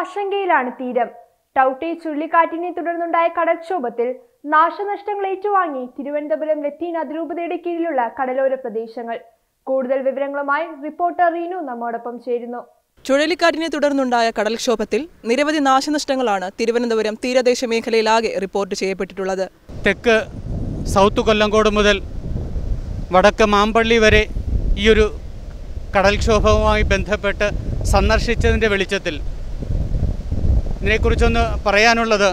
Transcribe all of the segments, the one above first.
ആശങ്കയിലാണ് തീരം ടൌട്ടെ ചുഴലിക്കാറ്റിനെ തുടർന്നുണ്ടായ കടൽക്ഷോഭത്തിൽ നാശനഷ്ടങ്ങൾ ഏറ്റുവാങ്ങി തിരുവനന്തപുരം ലത്തീൻ അതിരൂപതയുടെ കീഴിലുള്ള കടലോര പ്രദേശങ്ങൾ കൂടുതൽ വിവരങ്ങളുമായി റിപ്പോർട്ടർ റീനു നമ്മോടൊപ്പം ചേരുന്നു ചുഴലിക്കാറ്റിനെ തുടർന്നുണ്ടായ കടൽക്ഷോഭത്തിൽ നിരവധി നാശനഷ്ടങ്ങളാണ് തിരുവനന്തപുരം തീരദേശ മേഖലയിലാകെ റിപ്പോർട്ട് ചെയ്യപ്പെട്ടിട്ടുള്ളത് തെക്ക് സൗത്ത് കൊല്ലങ്കോട് മുതൽ വടക്ക് മാമ്പള്ളി വരെ ഈയൊരു കടൽക്ഷോഭവുമായി ബന്ധപ്പെട്ട് സന്ദർശിച്ചതിൻ്റെ വെളിച്ചത്തിൽ ഇതിനെക്കുറിച്ചൊന്ന് പറയാനുള്ളത്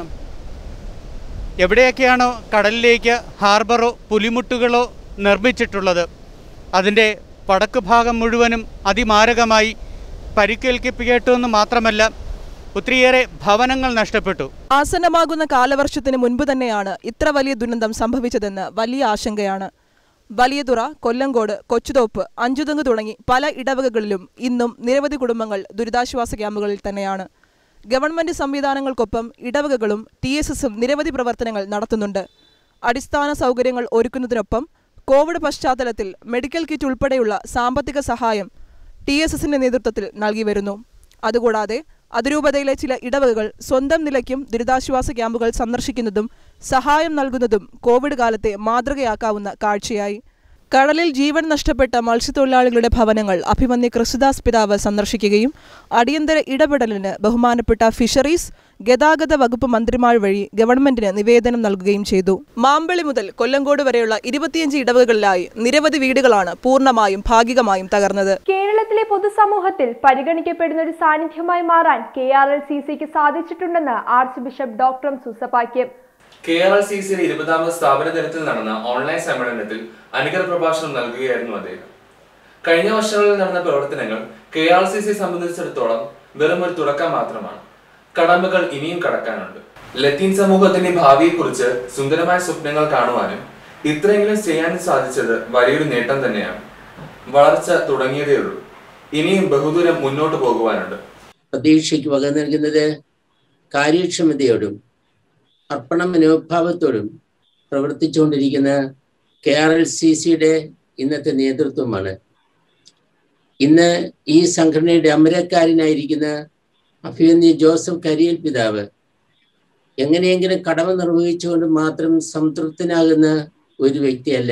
എവിടെയൊക്കെയാണോ കടലിലേക്ക് ഹാർബറോ പുലിമുട്ടുകളോ നിർമ്മിച്ചിട്ടുള്ളത് അതിൻ്റെ വടക്ക് ഭാഗം മുഴുവനും അതിമാരകമായി പരിക്കേൽപ്പിക്കേട്ടുവെന്ന് മാത്രമല്ല ഒത്തിരിയേറെ ഭവനങ്ങൾ നഷ്ടപ്പെട്ടു ആസന്നമാകുന്ന കാലവർഷത്തിന് മുൻപ് തന്നെയാണ് ഇത്ര വലിയ ദുരന്തം സംഭവിച്ചതെന്ന് വലിയ ആശങ്കയാണ് വലിയതുറ കൊല്ലങ്കോട് കൊച്ചുതോപ്പ് അഞ്ചുതെങ്ങ് തുടങ്ങി പല ഇടവകകളിലും ഇന്നും നിരവധി കുടുംബങ്ങൾ ദുരിതാശ്വാസ ക്യാമ്പുകളിൽ തന്നെയാണ് ഗവൺമെന്റ് സംവിധാനങ്ങൾക്കൊപ്പം ഇടവകകളും ടി എസ് എസും നിരവധി പ്രവർത്തനങ്ങൾ നടത്തുന്നുണ്ട് അടിസ്ഥാന സൗകര്യങ്ങൾ ഒരുക്കുന്നതിനൊപ്പം കോവിഡ് പശ്ചാത്തലത്തിൽ മെഡിക്കൽ കിറ്റ് ഉൾപ്പെടെയുള്ള സാമ്പത്തിക സഹായം ടി എസ് എസിന്റെ നേതൃത്വത്തിൽ നൽകി വരുന്നു അതുകൂടാതെ അതിരൂപതയിലെ ചില ഇടവകകൾ സ്വന്തം നിലയ്ക്കും ദുരിതാശ്വാസ ക്യാമ്പുകൾ സന്ദർശിക്കുന്നതും സഹായം നൽകുന്നതും കോവിഡ് കാലത്തെ മാതൃകയാക്കാവുന്ന കാഴ്ചയായി കടലിൽ ജീവൻ നഷ്ടപ്പെട്ട മത്സ്യത്തൊഴിലാളികളുടെ ഭവനങ്ങൾ അഭിമന്യ ക്രിസ്തുദാസ് പിതാവ് സന്ദർശിക്കുകയും അടിയന്തര ഇടപെടലിന് ബഹുമാനപ്പെട്ട ഫിഷറീസ് ഗതാഗത വകുപ്പ് മന്ത്രിമാർ വഴി ഗവൺമെന്റിന് നിവേദനം നൽകുകയും ചെയ്തു മാമ്പളി മുതൽ കൊല്ലങ്കോട് വരെയുള്ള ഇരുപത്തിയഞ്ച് ഇടവകളിലായി നിരവധി വീടുകളാണ് പൂർണ്ണമായും ഭാഗികമായും തകർന്നത് കേരളത്തിലെ പൊതുസമൂഹത്തിൽ പരിഗണിക്കപ്പെടുന്ന ഒരു സാന്നിധ്യമായി മാറാൻ കെ ആർ എൽ സി സിക്ക് സാധിച്ചിട്ടുണ്ടെന്ന് arch bishop doctor Soosapakyam K R L C സിയുടെ ഇരുപതാമത് സ്ഥാപന ദിനത്തിൽ നടന്ന ഓൺലൈൻ സമ്മേളനത്തിൽ അനുഗ്രഹ പ്രഭാഷണം നൽകുകയായിരുന്നു അദ്ദേഹം കഴിഞ്ഞ വർഷങ്ങളിൽ നടന്ന പ്രവർത്തനങ്ങൾ കെ ആർ സി സി സംബന്ധിച്ചിടത്തോളം വെറും ഒരു തുടക്കം മാത്രമാണ് കടമ്പകൾ ഇനിയും കടക്കാനുണ്ട് ലത്തീൻ സമൂഹത്തിന്റെ ഭാവിയെക്കുറിച്ച് സുന്ദരമായ സ്വപ്നങ്ങൾ കാണുവാനും ഇത്രയെങ്കിലും ചെയ്യാൻ സാധിച്ചത് വലിയൊരു നേട്ടം തന്നെയാണ് വളർച്ച തുടങ്ങിയതേ ഉള്ളൂ ഇനിയും ബഹുദൂരം മുന്നോട്ട് പോകുവാനുണ്ട് പ്രതീക്ഷയ്ക്ക് വക നൽകുന്നത് കാര്യക്ഷമതയോടും അർപ്പണ മനോഭാവത്തോടും പ്രവർത്തിച്ചുകൊണ്ടിരിക്കുന്ന കെ ആർ എൽ സി സിയുടെ ഇന്നത്തെ നേതൃത്വമാണ് ഇന്ന് ഈ സംഘടനയുടെ അമരക്കാരനായിരിക്കുന്ന അഭിനന്ദി ജോസഫ് കരിയൽ പിതാവ് എങ്ങനെയെങ്കിലും കടമ നിർവഹിച്ചുകൊണ്ട് മാത്രം സംതൃപ്തനാകുന്ന ഒരു വ്യക്തിയല്ല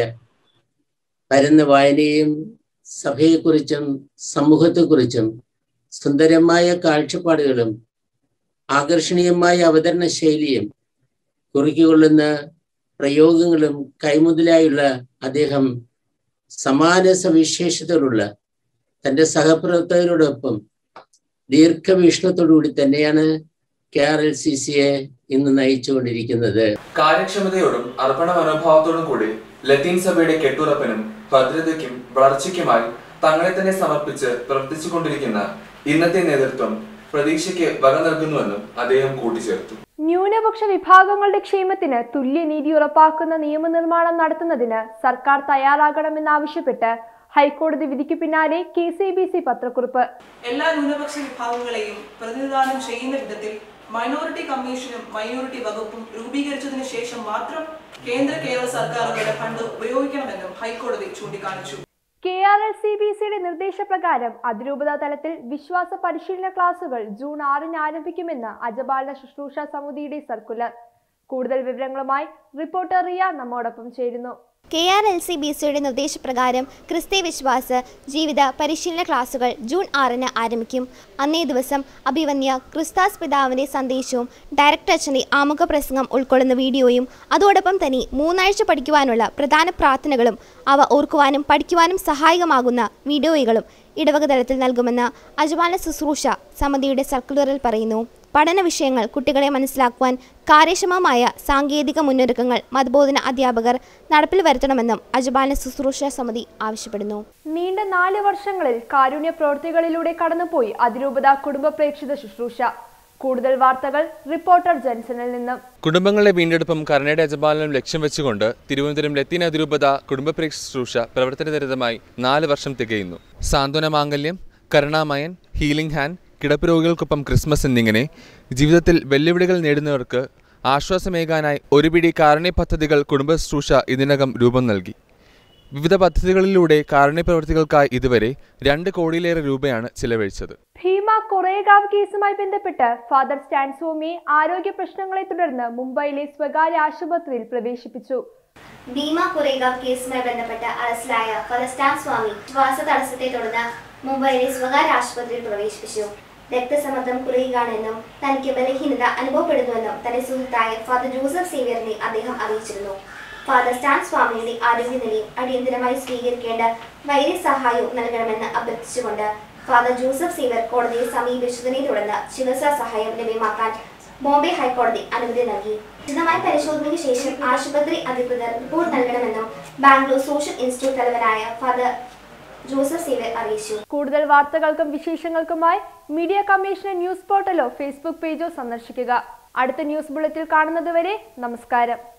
പരന്ന വായനയും സഭയെക്കുറിച്ചും സമൂഹത്തെക്കുറിച്ചും സുന്ദരമായ കാഴ്ചപ്പാടുകളും ആകർഷണീയമായ അവതരണ ശൈലിയും കുറിക്കൊള്ളുന്ന പ്രയോഗങ്ങളും കൈമുതലായുള്ള അദ്ദേഹം സമാന സവിശേഷതകളുള്ള തൻ്റെ സഹപ്രവർത്തകരോടൊപ്പം ദീർഘവീക്ഷണത്തോടുകൂടി തന്നെയാണ് കെ ആർ എൽ സി സിയെ ഇന്ന് നയിച്ചുകൊണ്ടിരിക്കുന്നത് കാര്യക്ഷമതയോടും അർപ്പണ മനോഭാവത്തോടും കൂടി ലത്തീൻ സഭയുടെ കെട്ടുറപ്പിനും ഭദ്രതയ്ക്കും വളർച്ചയ്ക്കുമായി തങ്ങളെ തന്നെ സമർപ്പിച്ച് പ്രവർത്തിച്ചുകൊണ്ടിരിക്കുന്ന ഇന്നത്തെ നേതൃത്വം പ്രതീക്ഷയ്ക്ക് വക നൽകുന്നുവെന്നും അദ്ദേഹം കൂട്ടിച്ചേർത്തു ന്യൂനപക്ഷ വിഭാഗങ്ങളുടെ ക്ഷേമത്തിന് തുല്യനീതി ഉറപ്പാക്കുന്ന നിയമനിർമ്മാണം നടത്തുന്നതിന് സർക്കാർ തയ്യാറാകണമെന്നാവശ്യപ്പെട്ട് ഹൈക്കോടതി വിധിക്ക് പിന്നാലെ കെ സി ബി സി പത്രക്കുറിപ്പ് എല്ലാ ന്യൂനപക്ഷ വിഭാഗങ്ങളെയും പ്രതിനിധാനം ചെയ്യുന്ന വിധത്തിൽ മൈനോറിറ്റി കമ്മീഷനും മൈനോറിറ്റി വകുപ്പും രൂപീകരിച്ചതിന് ശേഷം മാത്രം കേന്ദ്ര കേരള സർക്കാരുകളുടെ ഫണ്ട് ഉപയോഗിക്കണമെന്നും ഹൈക്കോടതി ചൂണ്ടിക്കാണിച്ചു K R L C B സിയുടെ നിർദ്ദേശപ്രകാരം അതിരൂപതാ തലത്തിൽ വിശ്വാസ പരിശീലന ക്ലാസുകൾ ജൂൺ ആറിന് ആരംഭിക്കുമെന്ന് അജപാലന ശുശ്രൂഷ സമിതിയുടെ സർക്കുലർ കൂടുതൽ വിവരങ്ങളുമായി റിപ്പോർട്ടർ റിയ നമ്മോടൊപ്പം ചേരുന്നു K R L C B സിയുടെ നിർദ്ദേശപ്രകാരം ക്രിസ്ത്യ വിശ്വാസ ജീവിത പരിശീലന ക്ലാസുകൾ ജൂൺ ആറിന് ആരംഭിക്കും അന്നേ ദിവസം അഭിവന്യ ക്രിസ്താസ് പിതാവിൻ്റെ സന്ദേശവും ഡയറക്ടർ അച്ഛൻ്റെ ആമുഖ പ്രസംഗം ഉൾക്കൊള്ളുന്ന വീഡിയോയും അതോടൊപ്പം തന്നെ മൂന്നാഴ്ച പഠിക്കുവാനുള്ള പ്രധാന പ്രാർത്ഥനകളും അവ ഓർക്കുവാനും പഠിക്കുവാനും സഹായകമാകുന്ന വീഡിയോകളും ഇടവക തലത്തിൽ നൽകുമെന്ന് അജമാന ശുശ്രൂഷ സമിതിയുടെ സർക്കുലറിൽ പറയുന്നു പഠന വിഷയങ്ങൾ കുട്ടികളെ മനസ്സിലാക്കുവാൻ കാര്യക്ഷമമായ സാങ്കേതിക മുന്നൊരുക്കങ്ങൾ മതബോധന അധ്യാപകർ നടപ്പിൽ വരുത്തണമെന്നും അജപാലന ശുശ്രൂഷ സമിതി ആവശ്യപ്പെടുന്നു നീണ്ട നാല് വർഷങ്ങളിൽ കാരുണ്യ പ്രവൃത്തികളിലൂടെ കടന്നുപോയി അതിരൂപത കുടുംബ പ്രേക്ഷിത ശുശ്രൂഷ കൂടുതൽ വാർത്തകൾ റിപ്പോർട്ടർ ജൻസണിൽ നിന്നും കുടുംബങ്ങളുടെ വീണ്ടെടുപ്പും കരുണയുടെ അജപാലനം ലക്ഷ്യം വെച്ചുകൊണ്ട് തിരുവനന്തപുരം ലത്തീൻ അതിരൂപത കുടുംബപ്രേക്ഷ ശുശ്രൂഷ പ്രവർത്തനനിരതമായി നാല് വർഷം തികയുന്നു സാന്ത്വന മാംഗല്യം കരുണാമയൻ ഹീലിംഗ് ഹാൻഡ് കിടപ്പ് രോഗികൾക്കൊപ്പം ക്രിസ്മസ് എന്നിങ്ങനെ ജീവിതത്തിൽ വെല്ലുവിളികൾ നേടുന്നവർക്ക് ആശ്വാസമേകാനായി ഒരു പിടി കാരുണ്യ പദ്ധതികൾ കുടുംബ ശുശ്രൂഷ ഇതിനകം രൂപം നൽകി വിവിധ പദ്ധതികളിലൂടെ കാരുണ്യ പ്രവൃത്തികൾക്കായി ഇതുവരെ രണ്ട് കോടിയിലേറെ രൂപയാണ് ചിലവഴിച്ചത് ഭീമ കൊറേഗാവ് കേസുമായി ബന്ധപ്പെട്ട് ഫാദർ സ്റ്റാൻസ്വാമിയെ ആരോഗ്യ പ്രശ്നങ്ങളെ തുടർന്ന് മുംബൈയിലെ സ്വകാര്യ ആശുപത്രിയിൽ പ്രവേശിപ്പിച്ചു ഭീമ കുറേഗാവ് കേസുമായി ബന്ധപ്പെട്ട് അറസ്റ്റിലായ ഫലസ്റ്റാൻ സ്വാമി ശ്വാസ തടസ്സത്തെ തുടർന്ന് മുംബൈയിലെ സ്വകാര്യ ആശുപത്രിയിൽ പ്രവേശിപ്പിച്ചു രക്തസമ്മർദ്ദം കുറയുകയാണെന്നും തനിക്ക് ബലഹീനത അനുഭവപ്പെടുന്നുവെന്നും തന്റെ സുഹൃത്തായ ഫാദർ ജോസഫ് സേവ്യറിനെ അദ്ദേഹം അറിയിച്ചിരുന്നു ഫാദർ സ്റ്റാൻ സ്വാമിയുടെ ആരോഗ്യനിലയും അടിയന്തരമായി സ്വീകരിക്കേണ്ട വൈദ്യസഹായവും നൽകണമെന്ന് അഭ്യർത്ഥിച്ചുകൊണ്ട് ഫാദർ ജോസഫ് സേവ്യർ കോടതിയെ സമീപിച്ചതിനെ തുടർന്ന് ചികിത്സാ സഹായം ലഭ്യമാക്കാൻ ബോംബെ ഹൈക്കോടതി അനുമതി നൽകി വിശദമായ പരിശോധനയ്ക്ക് ശേഷം ആശുപത്രി അധികൃതർ റിപ്പോർട്ട് നൽകണമെന്നും ബാംഗ്ലൂർ സോഷ്യൽ ഇൻസ്റ്റിറ്റ്യൂട്ട് തലവനായ ഫാദർ ജോസഫ് സേവ്യർ അറിയിച്ചു കൂടുതൽ വാർത്തകൾക്കും വിശേഷങ്ങൾക്കുമായി മീഡിയ കമ്മീഷൻ ന്യൂസ് പോർട്ടലോ ഫേസ്ബുക്ക് പേജോ സന്ദർശിക്കുക അടുത്ത ന്യൂസ് ബുള്ളറ്റിൽ കാണുന്നതുവരെ നമസ്കാരം